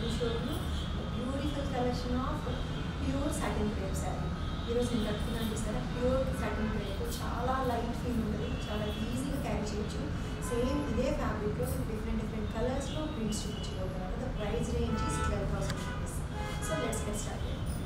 Showroom beautiful collection of pure satin crepe sari ఈరోజు నేను కట్టుకున్నాను చూసారా ప్యూర్ సాటిన్ క్రేప్ చాలా లైట్ ఫీల్ ఉంటుంది చాలా ఈజీగా క్యారీ చేయొచ్చు సేమ్ ఇదే ఫ్యాబ్రిక్లో డిఫరెంట్ డిఫరెంట్ కలర్స్లో ప్రింట్స్ చూపించబోతున్నారు the price range is twelve thousand rupees so let's get start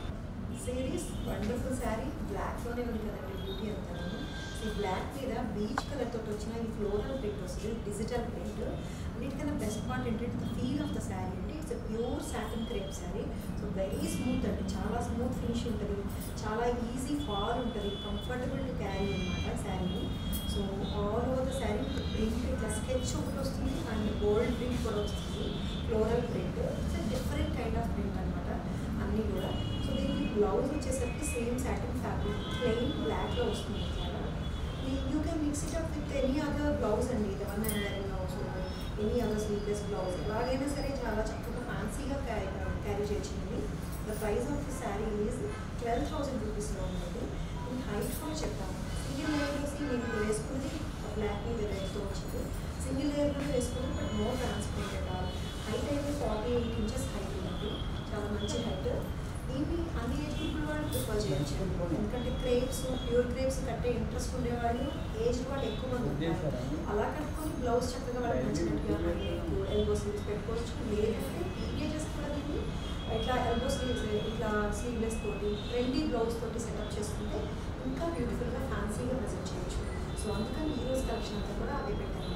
series wonderful sari బ్లాక్లోనే ఉంది కదండి బ్యూటీ అంతా ఈ బ్లాక్ మీద బీచ్ కలర్ తోటి వచ్చిన ఈ ఫ్లోరల్ ప్రింట్ వస్తుంది డిజిటల్ ప్రింట్ అన్నిటికన్నా బెస్ట్ పార్ట్ ఏంటంటే the feel of the sari అంటే it's pure satin crepe sari so very smooth అండి చాలా స్మూత్ ఫినిష్ ఉంటుంది చాలా ఈజీ ఫాల్ ఉంటుంది కంఫర్టబుల్ టు క్యారీ అనమాట శారీని so all over the sari print ఇట్లా స్కెచ్ ఒకటి వస్తుంది అండ్ గోల్డ్ ప్రింట్ కూడా వస్తుంది floral print it's different kind of print అనమాట అన్నీ కూడా సో దీనికి బ్లౌజ్ వచ్చేసరికి సేమ్ సాటిన్ ఫ్యాబ్రిక్ ప్లెయిన్ బ్లాక్లో వస్తుంది చాలా you can mix it up with any other blouse అండి ఇది one and wearing blouse any other sleeveless blouse ఎలాగైనా సరే చాలా చక్కగా ఫ్యాన్సీగా క్యారీ క్యారీ చేయొచ్చింది the price of the sari is twelve thousand రూపీస్లో ఉన్నది ఈ హైట్ కూడా చెప్తాను సింగిల్ లేయర్ వేసి నేను వేసుకుంది బ్లాక్ మీద రెడ్తో వచ్చింది సింగిల్ లేయర్లో వేసుకుంది but no transparent at all height అయితే ఫార్టీ ఎయిట్ ఇంచెస్ హైట్ ఉంది చాలా మంచి హైట్ దీన్ని అన్ని ఏజ్ గ్రూపుల వాళ్ళు ప్రిఫర్ చేయొచ్చు ఎందుకంటే క్రేప్స్ ప్యూర్ క్రేప్స్ కట్టే ఇంట్రెస్ట్ ఉండేవాళ్ళు ఏజ్ వాళ్ళు ఎక్కువ మంది ఉంటారు అలా కట్టుకొని బ్లౌజ్ చక్కగా వాళ్ళకి నచ్చినట్టుగా ఎల్బో స్లీవ్స్ పెట్టుకోవచ్చు లేదంటే టీనేజెస్ కూడా దీన్ని ఇట్లా ఎల్బో స్లీవ్స్ ఇట్లా స్లీవ్లెస్ తోటి ట్రెండీ బ్లౌజ్ తోటి సెటప్ చేసుకుంటే ఇంకా బ్యూటిఫుల్గా ఫ్యాన్సీగా ప్రజెంట్ చేయొచ్చు సో అందుకని ఈ రోజు కలెక్షన్ అంతా కూడా అదే పెట్టాను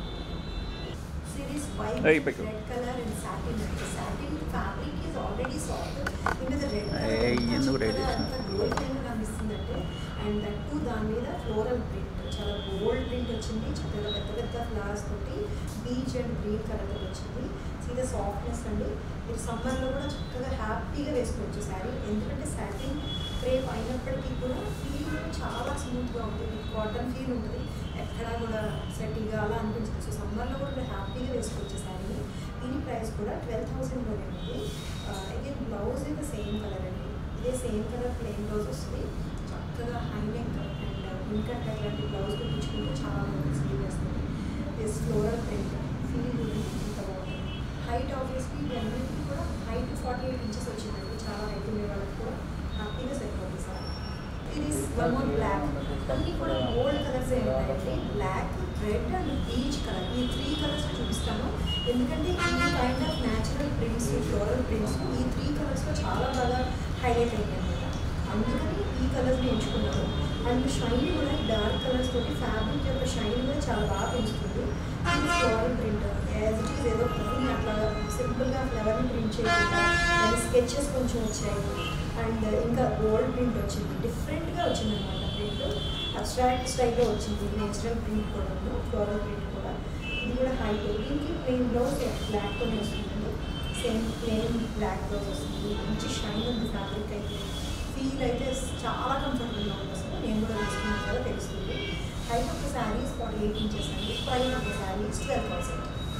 series white Hey, pick up. Red colour and satin satin fabric is already soft దీని మీద రెడ్ Hey, ఎందుకు red చేసినావు? అంత గోల్డ్ కనిపిస్తుందంటే అండ్ దట్ టు దాని మీద ఫ్లోరల్ ప్రింట్ చాలా గోల్డ్ ప్రింట్ వచ్చింది చక్కగా పెద్ద పెద్ద ఫ్లవర్స్ తోటి బీచ్ అండ్ గ్రీన్ కలర్ తోటి వచ్చింది సీదా సాఫ్ట్నెస్ అండి మీరు సమ్మర్లో కూడా చక్కగా హ్యాపీగా వేసుకోవచ్చు శారీ ఎందుకంటే సాటిన్ క్రేప్ అయినప్పటికీ కూడా ఫీల్ చాలా స్మూత్గా ఉంటుంది కాటన్ ఫీల్ ఉంటుంది ఎక్కడా కూడా సెట్టిగా అలా అనిపించదు సో సమ్మర్లో కూడా మీరు హ్యాపీగా వేసుకోవచ్చు శారీని దీని ప్రైస్ కూడా ట్వెల్వ్ థౌసండ్లోనే ఉంది అగైన్ బ్లౌజ్ అయితే సేమ్ కలర్ అండి ఇదే సేమ్ కలర్ ప్లెయిన్ బ్లౌజ్ వస్తుంది చక్కగా హై నెక్ అండ్ ఇన్కట్ అట్లాంటి బ్లౌజ్ కుట్టించుకుంటే చాలా బాగుంది స్లీవ్ వేస్తుంది దిస్ ఫ్లోరల్ ప్రింట్ ఫీల్ ఇంత బాగుంటుంది హైట్ ఆబ్వియస్లీ అన్నిటికీ కూడా హైట్ ఫార్టీ ఎయిట్ ఇంచెస్ వచ్చిందండి చాలా హైట్ ఉండే వాళ్ళకి కూడా హ్యాపీగా సెట్ అవుతుంది సార్ ఇది వన్ మోర్ బ్లాక్ అన్నీ కూడా గోల్డ్ కలర్స్ ఉంటాయండి black red and peach colour ఈ త్రీ కలర్స్ చూపిస్తాను ఎందుకంటే ఈ kind of natural prints floral prints ఈ త్రీ కలర్స్లో చాలా బాగా హైలైట్ అయింది అనమాట అందుకని ఈ కలర్ని ఎంచుకున్నాను అండ్ షైన్ కూడా డార్క్ కలర్స్ తోటి ఫ్యాబ్రిక్ యొక్క షైన్ కూడా చాలా బాగా పెంచుతుంది ఇది floral print as it is ఏదో పువ్వుని అట్లా సింపుల్గా ఫ్లవర్ని ప్రింట్ చేయకుండా దాని స్కెచెస్ కొంచెం వచ్చాయి అండ్ ఇంకా గోల్డ్ ప్రింట్ వచ్చింది డిఫరెంట్గా వచ్చింది అనమాట ప్రింట్ అబ్స్ట్రాక్ట్ స్టైల్లో వచ్చింది నేచురల్ ప్రింట్ కూడా ఉంది ఫ్లోరల్ ప్రింట్ కూడా ఇది కూడా హైట్ దీనికి ప్లెయిన్ బ్లౌజ్ బ్లాక్తోనే వస్తుందండి సేమ్ ప్లెయిన్ బ్లాక్ బ్లౌజ్ వస్తుంది మంచి షైన్ ఉంది ఫ్యాబ్రిక్ అయితే ఫీల్ అయితే చాలా కంఫర్టబుల్గా ఉంది అసలు నేను కూడా వేసుకున్నాను కదా తెలుస్తుంది height of the saris forty eight inches అండి price of the saris twelve thousand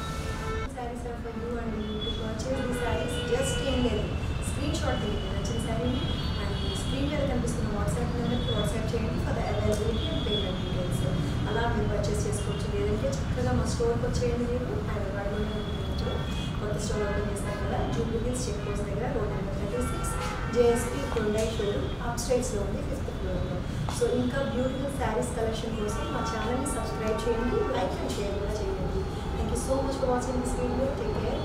saris are for you and you to purchase the saris just ఏం లేదు స్క్రీన్ షాట్ తీయండి నచ్చిన శారీని అండ్ స్క్రీన్ మీద కనిపిస్తున్న వాట్సాప్ నెంబర్కి వాట్సాప్ చేయండి for the availability and payment details అలా మీరు పర్చేస్ చేసుకోవచ్చు లేదంటే చక్కగా మా స్టోర్కి వచ్చేయండి మీరు హైదరాబాద్లోనే ఉంటుంది కొత్త స్టోర్ ఓపెన్ చేశారు కదా జూబ్లీ హిల్స్ చెక్ పోస్ట్ దగ్గర road number thirty six JSP కొండై షోరూమ్ అప్ స్టైట్స్లో ఉంది ఫిఫ్త్ ఫ్లోర్లో సో ఇంకా బ్యూటిఫుల్ శారీస్ కలెక్షన్ కోసం మా ఛానల్ని సబ్స్క్రైబ్ చేయండి లైక్ అండ్ షేర్ కూడా చేయండి thank you so much for watching this video take care